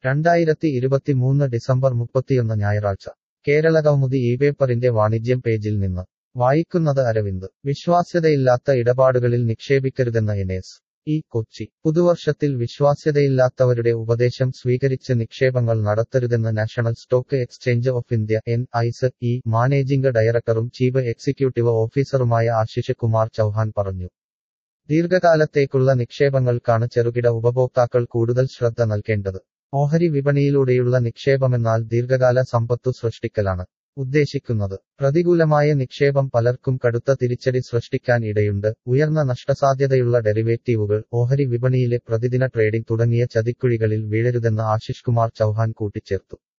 രണ്ടായിരത്തി ഇരുപത്തിമൂന്ന് ഡിസംബർ മുപ്പത്തിയൊന്ന് ഞായറാഴ്ച കേരള കൗമുദി ഈ പേപ്പറിന്റെ വാണിജ്യം പേജിൽ നിന്ന് വായിക്കുന്നത് അരവിന്ദ് വിശ്വാസ്യതയില്ലാത്ത ഇടപാടുകളിൽ നിക്ഷേപിക്കരുതെന്ന എനേസ് ഈ കൊച്ചി പുതുവർഷത്തിൽ വിശ്വാസ്യതയില്ലാത്തവരുടെ ഉപദേശം സ്വീകരിച്ച് നിക്ഷേപങ്ങൾ നടത്തരുതെന്ന് national stock exchange of India N S E managing ഡയറക്ടറും ചീഫ് എക്സിക്യൂട്ടീവ് ഓഫീസറുമായ ആശിഷ് കുമാർ ചൌഹാൻ പറഞ്ഞു ദീർഘകാലത്തേക്കുള്ള നിക്ഷേപങ്ങൾക്കാണ് ചെറുകിട ഉപഭോക്താക്കൾ കൂടുതൽ ശ്രദ്ധ നൽകേണ്ടത് ഓഹരി വിപണിയിലൂടെയുള്ള നിക്ഷേപമെന്നാൽ ദീർഘകാല സമ്പത്തു സൃഷ്ടിക്കലാണ് ഉദ്ദേശിക്കുന്നത് പ്രതികൂലമായ നിക്ഷേപം പലർക്കും കടുത്ത തിരിച്ചടി സൃഷ്ടിക്കാൻ ഇടയുണ്ട് ഉയർന്ന നഷ്ടസാധ്യതയുള്ള ഡെറിവേറ്റീവുകൾ ഓഹരി വിപണിയിലെ പ്രതിദിന ട്രേഡിംഗ് തുടങ്ങിയ ചതിക്കുഴികളിൽ വീഴരുതെന്ന് ആശിഷ് കുമാർ ചൌഹാൻ കൂട്ടിച്ചേർത്തു